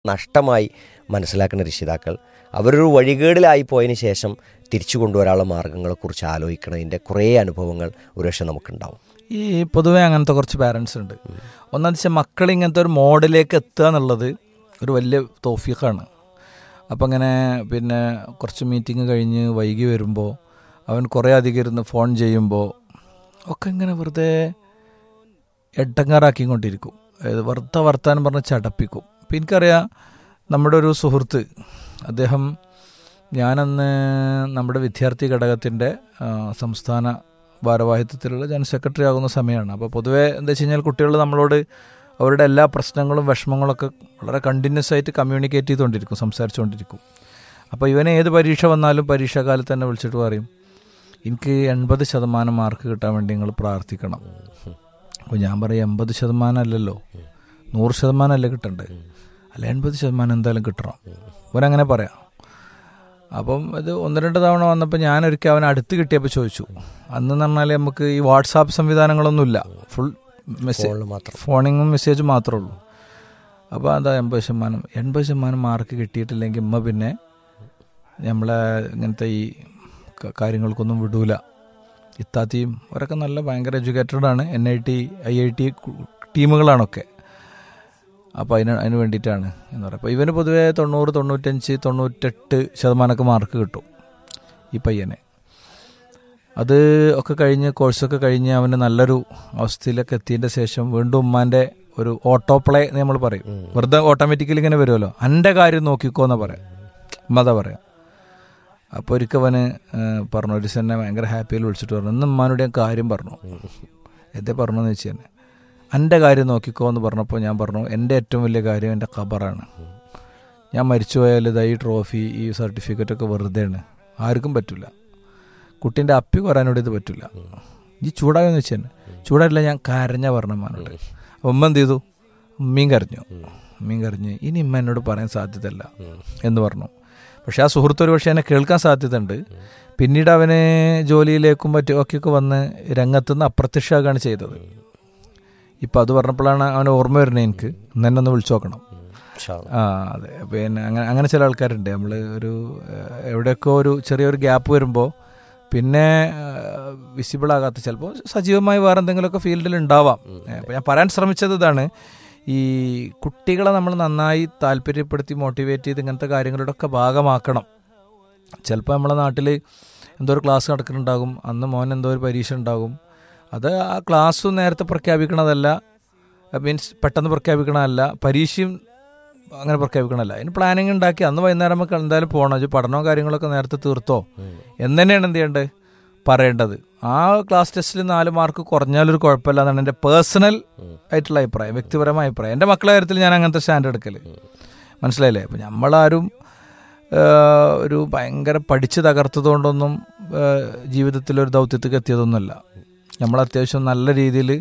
നഷ്ടമായി മനസ്സിലാക്കുന്ന രക്ഷിതാക്കൾ അവരൊരു വഴികേടിലായി പോയതിന് ശേഷം തിരിച്ചു കൊണ്ടുവരാനുള്ള മാർഗങ്ങളെക്കുറിച്ച് ആലോചിക്കുന്നതിൻ്റെ കുറേ അനുഭവങ്ങൾ ഒരുപക്ഷെ നമുക്കുണ്ടാവും ഈ പൊതുവെ അങ്ങനത്തെ കുറച്ച് പാരൻസ് ഉണ്ട് ഒന്നാം വെച്ചാൽ മക്കൾ ഇങ്ങനത്തെ ഒരു മോഡിലേക്ക് എത്തുക എന്നുള്ളത് ഒരു വലിയ തോഫീഖാണ് അപ്പം അങ്ങനെ പിന്നെ കുറച്ച് മീറ്റിംഗ് കഴിഞ്ഞ് വൈകി വരുമ്പോൾ അവൻ കുറേ അധികം ഇരുന്ന് ഫോൺ ചെയ്യുമ്പോൾ ഒക്കെ ഇങ്ങനെ വെറുതെ എട്ടങ്ങാറാക്കിക്കൊണ്ടിരിക്കും അതായത് വെറുതെ വർത്താനം പറഞ്ഞ് ചടപ്പിക്കും അപ്പം എനിക്കറിയാം നമ്മുടെ ഒരു സുഹൃത്ത് അദ്ദേഹം ഞാനന്ന് നമ്മുടെ വിദ്യാർത്ഥി ഘടകത്തിൻ്റെ ആ, സംസ്ഥാന ഭാരവാഹിത്വത്തിലുള്ള ജനറൽ സെക്രട്ടറി ആകുന്ന സമയമാണ് അപ്പോൾ പൊതുവേ എന്താ വെച്ച് കഴിഞ്ഞാൽ കുട്ടികൾ നമ്മളോട് അവരുടെ എല്ലാ പ്രശ്നങ്ങളും വിഷമങ്ങളൊക്കെ വളരെ കണ്ടിന്യൂസ് ആയിട്ട് കമ്മ്യൂണിക്കേറ്റ് ചെയ്തുകൊണ്ടിരിക്കും സംസാരിച്ചുകൊണ്ടിരിക്കും അപ്പോൾ ഇവന് ഏത് പരീക്ഷ വന്നാലും പരീക്ഷാകാലത്ത് തന്നെ വിളിച്ചിട്ട് പറയും എനിക്ക് എൺപത് ശതമാനം മാർക്ക് കിട്ടാൻ വേണ്ടി നിങ്ങൾ പ്രാർത്ഥിക്കണം അപ്പോൾ ഞാൻ പറയും എൺപത് ശതമാനം അല്ലല്ലോ നൂറ് ശതമാനം അല്ലേ കിട്ടണ്ടേ അല്ല എൺപത് ശതമാനം എന്തായാലും കിട്ടണം ഇവനങ്ങനെ പറയാം അപ്പം ഇത് ഒന്ന് രണ്ട് തവണ വന്നപ്പോൾ ഞാനൊരിക്കൽ അവൻ അടുത്ത് കിട്ടിയപ്പോൾ ചോദിച്ചു അന്ന് എന്ന് പറഞ്ഞാൽ നമുക്ക് ഈ വാട്സാപ്പ് സംവിധാനങ്ങളൊന്നുമില്ല ഫുൾ മെസ്സേജ് ഫോണിൽ മാത്രം ഫോണിങ്ങും മെസ്സേജും മാത്രമേ ഉള്ളൂ അപ്പോൾ അതാ എൺപത് ശതമാനം എൺപത് ശതമാനം മാർക്ക് കിട്ടിയിട്ടില്ലെങ്കിൽ ഉമ്മ പിന്നെ നമ്മളെ ഇങ്ങനത്തെ ഈ ക- കാര്യങ്ങൾക്കൊന്നും വിടൂല ഇത്താത്തിയും അവരൊക്കെ നല്ല ഭയങ്കര എഡ്യൂക്കേറ്റഡ് ആണ് N I T I I T ടീമുകളാണൊക്കെ അപ്പോൾ അതിന് അതിന് വേണ്ടിയിട്ടാണ് എന്ന് പറയാം അപ്പോൾ ഇവന് പൊതുവേ തൊണ്ണൂറ് തൊണ്ണൂറ്റഞ്ച് തൊണ്ണൂറ്റെട്ട് ശതമാനമൊക്കെ മാർക്ക് കിട്ടും ഈ പയ്യനെ അത് ഒക്കെ കഴിഞ്ഞ് കോഴ്സൊക്കെ കഴിഞ്ഞ് അവന് നല്ലൊരു അവസ്ഥയിലൊക്കെ എത്തിയതിൻ്റെ ശേഷം വീണ്ടും ഉമ്മാൻ്റെ ഒരു ഓട്ടോ പ്ലേ എന്ന് നമ്മൾ പറയും വെറുതെ ഓട്ടോമാറ്റിക്കലി ഇങ്ങനെ വരുമല്ലോ എൻ്റെ കാര്യം നോക്കിക്കോ എന്നാ പറയാം ഉമ്മ അതാ പറയാം അപ്പോൾ ഒരിക്കവന് പറഞ്ഞു ഒരു ദിവസം എന്നെ ഭയങ്കര ഹാപ്പിയിൽ വിളിച്ചിട്ട് പറഞ്ഞു ഇന്ന് ഉമ്മാനോട് ഞാൻ കാര്യം പറഞ്ഞു എന്തേ പറഞ്ഞു എന്ന് വെച്ച് തന്നെ എൻ്റെ കാര്യം നോക്കിക്കോ എന്ന് പറഞ്ഞപ്പോൾ ഞാൻ പറഞ്ഞു എൻ്റെ ഏറ്റവും വലിയ കാര്യം എൻ്റെ ഖബറാണ് ഞാൻ മരിച്ചു പോയാൽ ഇതാ ഈ ട്രോഫി ഈ സർട്ടിഫിക്കറ്റ് ഒക്കെ വെറുതെയാണ് ആർക്കും പറ്റില്ല കുട്ടീൻ്റെ അപ്പി പറയാനോട് ഇത് പറ്റില്ല ഈ ചൂടായെന്ന് വെച്ച് തന്നെ ചൂടായില്ല ഞാൻ കരഞ്ഞ പറഞ്ഞ അമ്മാനോട് അപ്പം ഉമ്മ എന്ത് ചെയ്തു ഉമ്മയും കരഞ്ഞു ഉമ്മയും കരഞ്ഞ് ഇനി ഉമ്മ എന്നോട് പറയാൻ സാധ്യതയല്ല എന്ന് പറഞ്ഞു പക്ഷെ ആ സുഹൃത്ത് ഒരു പക്ഷേ എന്നെ കേൾക്കാൻ സാധ്യതയുണ്ട് പിന്നീട് അവന് ജോലിയിലേക്കും മറ്റും ഒക്കെയൊക്കെ വന്ന് രംഗത്തുനിന്ന് അപ്രത്യക്ഷമാകുകയാണ് ചെയ്തത് ഇപ്പം അത് പറഞ്ഞപ്പോഴാണ് അവന് ഓർമ്മ വരുന്നത് എനിക്ക് ഇന്ന് എന്നെ ഒന്ന് വിളിച്ചു നോക്കണം ഇൻഷാ അല്ലാ. ആ അതെ പിന്നെ അങ്ങനെ അങ്ങനെ ചില ആൾക്കാരുണ്ട് നമ്മൾ ഒരു ഏഹ്, എവിടെയൊക്കെ ഒരു ചെറിയൊരു ഗ്യാപ്പ് വരുമ്പോൾ പിന്നെ വിസിബിൾ ആകാത്ത ചിലപ്പോൾ സജീവമായി വേറെ എന്തെങ്കിലുമൊക്കെ ഫീൽഡിൽ ഉണ്ടാവാം അപ്പോൾ ഞാൻ പറയാൻ ശ്രമിച്ചത് ഇതാണ് ഈ കുട്ടികളെ നമ്മൾ നന്നായി താല്പര്യപ്പെടുത്തി മോട്ടിവേറ്റ് ചെയ്ത് ഇങ്ങനത്തെ കാര്യങ്ങളുടെ ഒക്കെ ഭാഗമാക്കണം ചിലപ്പോൾ നമ്മളെ നാട്ടിൽ എന്തോ ഒരു ക്ലാസ് നടക്കുന്നുണ്ടാകും അന്ന് മോൻ എന്തോ ഒരു പരീക്ഷ ഉണ്ടാകും അത് ആ ക്ലാസ്സും നേരത്തെ പ്രഖ്യാപിക്കണതല്ല മീൻസ് പെട്ടെന്ന് പ്രഖ്യാപിക്കണമല്ല പരീക്ഷയും അങ്ങനെ പ്രഖ്യാപിക്കണമല്ല അതിന് പ്ലാനിങ് ഉണ്ടാക്കി അന്ന് വൈകുന്നേരം നമുക്ക് എന്തായാലും പോകണം ഇത് പഠനവും കാര്യങ്ങളൊക്കെ നേരത്തെ തീർത്തോ എന്ന് തന്നെയാണ് എന്ത് ചെയ്യേണ്ടത് പറയേണ്ടത് ആ ക്ലാസ് ടെസ്റ്റിൽ നാല് മാർക്ക് കുറഞ്ഞാലൊരു കുഴപ്പമില്ല എന്നാണ് എൻ്റെ പേഴ്സണൽ ആയിട്ടുള്ള അഭിപ്രായം വ്യക്തിപരമായ അഭിപ്രായം എൻ്റെ മക്കളുടെ കാര്യത്തിൽ ഞാൻ അങ്ങനത്തെ സ്റ്റാൻഡ് എടുക്കൽ മനസ്സിലായില്ലേ അപ്പം നമ്മളാരും ഏഹ്, ഒരു ഭയങ്കര പഠിച്ച് തകർത്തതുകൊണ്ടൊന്നും ഏഹ്, ജീവിതത്തിലൊരു ദൗത്യത്തേക്ക് എത്തിയതൊന്നുമല്ല നമ്മൾ അത്യാവശ്യം നല്ല രീതിയിൽ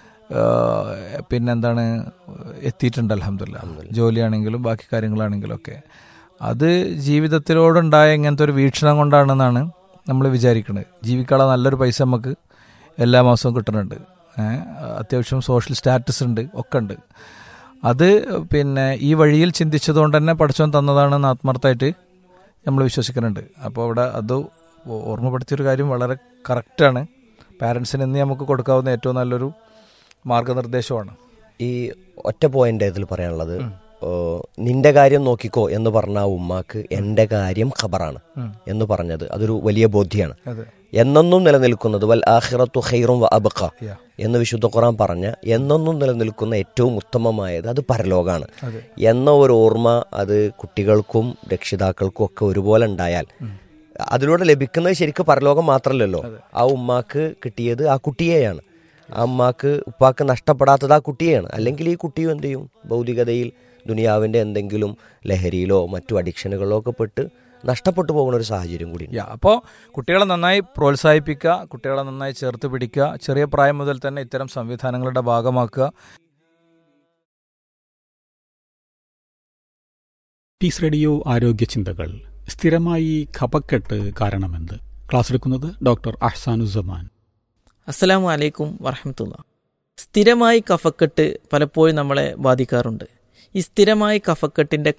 പിന്നെന്താണ് എത്തിയിട്ടുണ്ട് അലഹമില്ല ജോലിയാണെങ്കിലും ബാക്കി കാര്യങ്ങളാണെങ്കിലും ഒക്കെ അത് ജീവിതത്തിലോടുണ്ടായ ഇങ്ങനത്തെ ഒരു വീക്ഷണം കൊണ്ടാണെന്നാണ് നമ്മൾ വിചാരിക്കുന്നത് ജീവിക്കാനുള്ള നല്ലൊരു പൈസ നമുക്ക് എല്ലാ മാസവും കിട്ടുന്നുണ്ട് ഏഹ് അത്യാവശ്യം സോഷ്യൽ സ്റ്റാറ്റസ് ഉണ്ട് ഒക്കെ ഉണ്ട് അത് പിന്നെ ഈ വഴിയിൽ ചിന്തിച്ചതുകൊണ്ട് തന്നെ പഠിച്ചോൻ തന്നതാണെന്ന് ആത്മാർത്ഥമായിട്ട് നമ്മൾ വിശ്വസിക്കുന്നുണ്ട് അപ്പോൾ അവിടെ അത് ഓ- ഓർമ്മപ്പെടുത്തിയൊരു കാര്യം വളരെ കറക്റ്റാണ് പാരൻസിന് ഇന്ന് നമുക്ക് കൊടുക്കാവുന്ന ഏറ്റവും നല്ലൊരു മാർഗനിർദ്ദേശമാണ് ഈ ഒറ്റ പോയിന്റ് ഇതിൽ പറയാനുള്ളത് ഓ, നിന്റെ കാര്യം നോക്കിക്കോ എന്ന് പറഞ്ഞ ആ ഉമ്മാക്ക് എന്റെ കാര്യം ഖബറാണ് എന്ന് പറഞ്ഞത് അതൊരു വലിയ ബോധ്യമാണ് അതെ എന്നെന്നും നിലനിൽക്കുന്നത് വൽ ആഖിറത്തു ഖൈറും വ അബഖ Yeah. എന്ന് വിശുദ്ധ ഖുറാൻ പറഞ്ഞ എന്നെന്നും നിലനിൽക്കുന്ന ഏറ്റവും ഉത്തമമായത് അത് പരലോകാണ് അതെ എന്ന ഒരു ഓർമ്മ അത് കുട്ടികൾക്കും രക്ഷിതാക്കൾക്കും ഒക്കെ ഒരുപോലെ ഉണ്ടായാൽ അതിലൂടെ ലഭിക്കുന്നത് ശരിക്കും പരലോകം മാത്രമല്ലല്ലോ ആ ഉമ്മാക്ക് കിട്ടിയത് ആ കുട്ടിയെയാണ് ആ ഉമ്മാക്ക് ഉപ്പാക്ക് നഷ്ടപ്പെടാത്തത് ആ കുട്ടിയെയാണ് അല്ലെങ്കിൽ ഈ കുട്ടിയും എന്ത് ചെയ്യും ഭൗതികതയിൽ ദുനിയാവിൻ്റെ എന്തെങ്കിലും ലഹരിയിലോ മറ്റു അഡിക്ഷനുകളിലോ ഒക്കെ പെട്ട് നഷ്ടപ്പെട്ടു പോകുന്ന ഒരു സാഹചര്യം കൂടി യാ അപ്പോൾ കുട്ടികളെ നന്നായി പ്രോത്സാഹിപ്പിക്കുക കുട്ടികളെ നന്നായി ചേർത്ത് പിടിക്കുക ചെറിയ പ്രായം മുതൽ തന്നെ ഇത്തരം സംവിധാനങ്ങളുടെ ഭാഗമാക്കുക പീസ് റേഡിയോ ആരോഗ്യ ചിന്തകൾ സ്ഥിരമായി ഖപക്കെട്ട് കാരണമെന്ത് ക്ലാസ് എടുക്കുന്നത് ഡോക്ടർ അഹ്സാനുസമാൻ അസ്സലാമു അലൈക്കും വറഹമത്തുള്ള സ്ഥിരമായി കഫക്കെട്ട് പലപ്പോഴും നമ്മളെ ബാധിക്കാറുണ്ട് ഈ സ്ഥിരമായി കഫക്കെട്ടിന്റെ